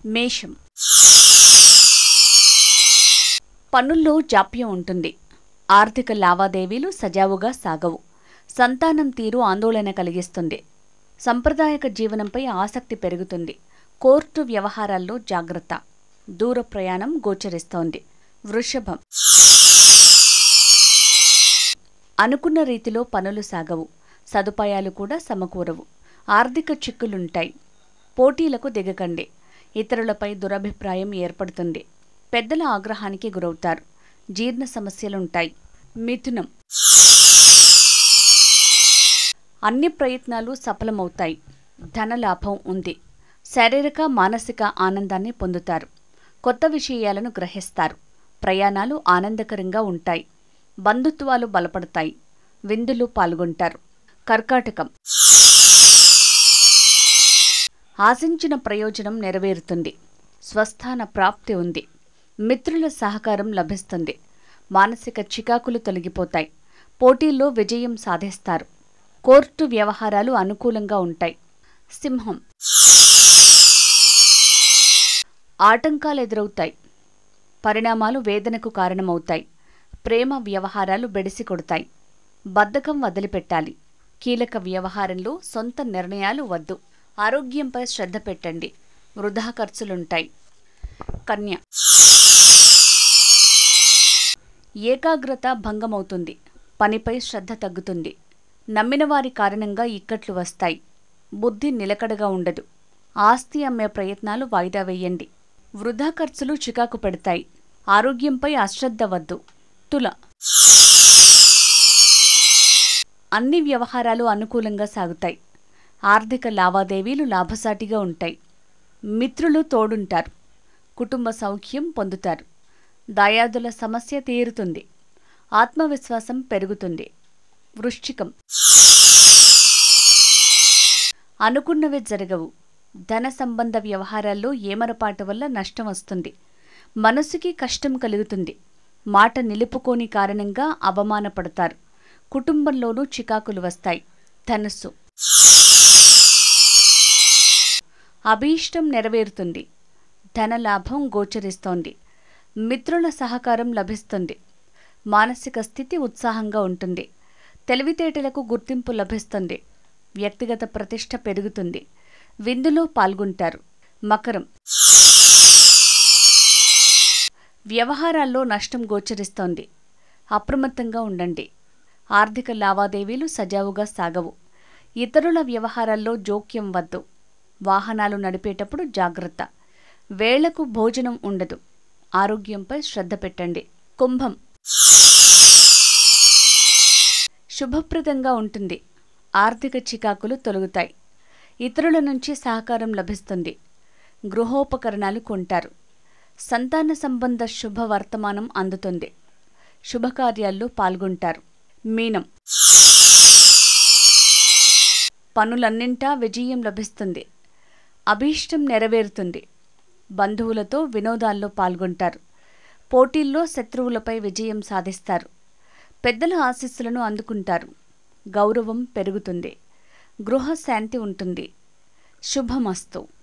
మేషం పనుల్లో జాప్యం ఉంటుంది ఆర్థిక లావాదేవీలు సజావుగా సాగవు సంతానం తీరు ఆందోళన కలిగిస్తుంది సంప్రదాయక జీవనంపై ఆసక్తి పెరుగుతుంది కోర్టు వ్యవహారాల్లో జాగ్రత్త దూర ప్రయాణం గోచరిస్తోంది వృషభం అనుకున్న రీతిలో పనులు సాగవు సదుపాయాలు కూడా సమకూరవు ఆర్థిక చిక్కులుంటాయి పోటీలకు దిగకండి ఇతరులపై దురభిప్రాయం ఏర్పడుతుంది పెద్దల ఆగ్రహానికి గురవుతారు జీర్ణ సమస్యలుంటాయి మిథునం అన్ని ప్రయత్నాలు సఫలమవుతాయి ధనలాభం ఉంది శారీరక మానసిక ఆనందాన్ని పొందుతారు కొత్త విషయాలను గ్రహిస్తారు ప్రయాణాలు ఆనందకరంగా ఉంటాయి బంధుత్వాలు బలపడతాయి విందులు పాల్గొంటారు కర్కాటకం ఆశించిన ప్రయోజనం నెరవేరుతుంది స్వస్థాన ప్రాప్తి ఉంది మిత్రుల సహకారం లభిస్తుంది మానసిక చికాకులు తొలగిపోతాయి పోటీల్లో విజయం సాధిస్తారు కోర్టు వ్యవహారాలు అనుకూలంగా ఉంటాయి సింహం ఆటంకాలు ఎదురవుతాయి పరిణామాలు వేదనకు కారణమవుతాయి ప్రేమ వ్యవహారాలు బెడిసి కొడతాయి బద్ధకం వదిలిపెట్టాలి కీలక వ్యవహారంలో సొంత నిర్ణయాలు వద్దు ఆరోగ్యంపై శ్రద్ధ పెట్టండి వృధా ఖర్చులుంటాయి కన్య ఏకాగ్రత భంగమవుతుంది పనిపై శ్రద్ధ తగ్గుతుంది నమ్మిన వారి కారణంగా ఇక్కట్లు వస్తాయి బుద్ధి నిలకడగా ఉండదు ఆస్తి అమ్మే ప్రయత్నాలు వాయిదా వేయండి వృధా ఖర్చులు చికాకు పెడతాయి ఆరోగ్యంపై అశ్రద్ధ వద్దు తుల అన్ని వ్యవహారాలు అనుకూలంగా సాగుతాయి ఆర్థిక లావాదేవీలు లాభసాటిగా ఉంటాయి మిత్రులు తోడుంటారు కుటుంబ సౌఖ్యం పొందుతారు దాయాదుల సమస్య తీరుతుంది ఆత్మవిశ్వాసం పెరుగుతుంది వృశ్చికం అనుకున్నవి జరగవు ధన సంబంధ వ్యవహారాల్లో ఏమరపాటు వల్ల నష్టం వస్తుంది మనసుకి కష్టం కలుగుతుంది మాట నిలుపుకోని కారణంగా అవమానపడతారు కుటుంబంలోనూ చికాకులు వస్తాయి ధనస్సు అభీష్టం నెరవేరుతుంది ధనలాభం గోచరిస్తోంది మిత్రుల సహకారం లభిస్తుంది మానసిక స్థితి ఉత్సాహంగా ఉంటుంది తెలివితేటలకు గుర్తింపు లభిస్తుంది వ్యక్తిగత ప్రతిష్ట పెరుగుతుంది విందులో పాల్గొంటారు మకరం వ్యవహారాల్లో నష్టం గోచరిస్తోంది అప్రమత్తంగా ఉండండి ఆర్థిక లావాదేవీలు సజావుగా సాగవు ఇతరుల వ్యవహారాల్లో జోక్యం వద్దు వాహనాలు నడిపేటప్పుడు జాగ్రత్త వేళకు భోజనం ఉండదు ఆరోగ్యంపై శ్రద్ధ పెట్టండి కుంభం శుభప్రదంగా ఉంటుంది ఆర్థిక చికాకులు తొలగుతాయి ఇతరుల నుంచి సహకారం లభిస్తుంది గృహోపకరణాలు కొంటారు సంతాన సంబంధ శుభ వర్తమానం అందుతుంది శుభకార్యాల్లో పాల్గొంటారు మీనం పనులన్నింటా విజయం లభిస్తుంది అభీష్టం నెరవేరుతుంది బంధువులతో వినోదాల్లో పాల్గొంటారు పోటీల్లో శత్రువులపై విజయం సాధిస్తారు పెద్దల ఆశీస్సులను అందుకుంటారు గౌరవం పెరుగుతుంది గృహ శాంతి ఉంటుంది శుభమస్తు